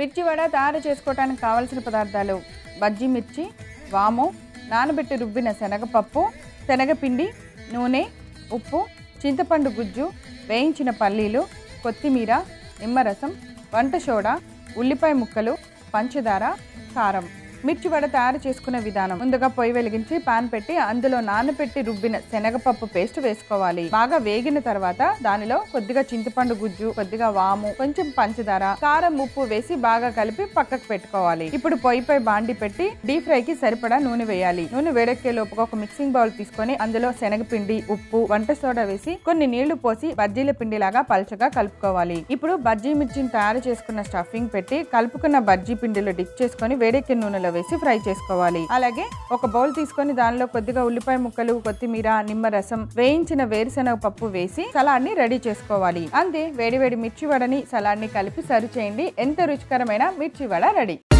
మిర్చి వడ తయారు చేసుకోవడానికి కావలసిన పదార్థాలు బజ్జీ మిర్చి వాము నానబెట్టి రుబ్బిన శనగపప్పు శనగపిండి నూనె ఉప్పు చింతపండు గుజ్జు వేయించిన పల్లీలు కొత్తిమీర నిమ్మరసం వంట సోడా ఉల్లిపాయ ముక్కలు పంచదార కారం మిర్చి వడ తయారు చేసుకునే విధానం ముందుగా పొయ్యి వెలిగించి పాన్ పెట్టి అందులో నానబెట్టి రుబ్బిన శనగపప్పు పేస్ట్ వేసుకోవాలి బాగా వేగిన తర్వాత దానిలో కొద్దిగా చింతపండు గుజ్జు కొద్దిగా వాము కొంచెం పంచదార కారం ఉప్పు వేసి బాగా కలిపి పక్కకు పెట్టుకోవాలి ఇప్పుడు పొయ్యిపై బాండి పెట్టి డీప్ ఫ్రై కి సరిపడా నూనె వేయాలి నూనె వేడెక్కే లోపుగా ఒక మిక్సింగ్ బౌల్ తీసుకొని అందులో శనగపిండి ఉప్పు వంట సోడా వేసి కొన్ని నీళ్లు పోసి బజ్జీల పిండి లాగా పలుచగా కలుపుకోవాలి ఇప్పుడు బజ్జీ మిర్చిని తయారు చేసుకున్న స్టఫింగ్ పెట్టి కలుపుకున్న బజ్జీ పిండిలో డిప్ చేసుకొని వేడెక్కిన నూనెలో వేసి ఫ్రై చేసుకోవాలి అలాగే ఒక బౌల్ తీసుకొని దానిలో కొద్దిగా ఉల్లిపాయ ముక్కలు కొత్తిమీర నిమ్మరసం వేయించిన వేరుశనగ పప్పు వేసి సలాడ్ని రెడీ చేసుకోవాలి అంతే వేడివేడి మిర్చి వడని సలాడ్ని కలిపి సర్వ్ చేయండి ఎంత రుచికరమైన మిర్చి వడ రెడీ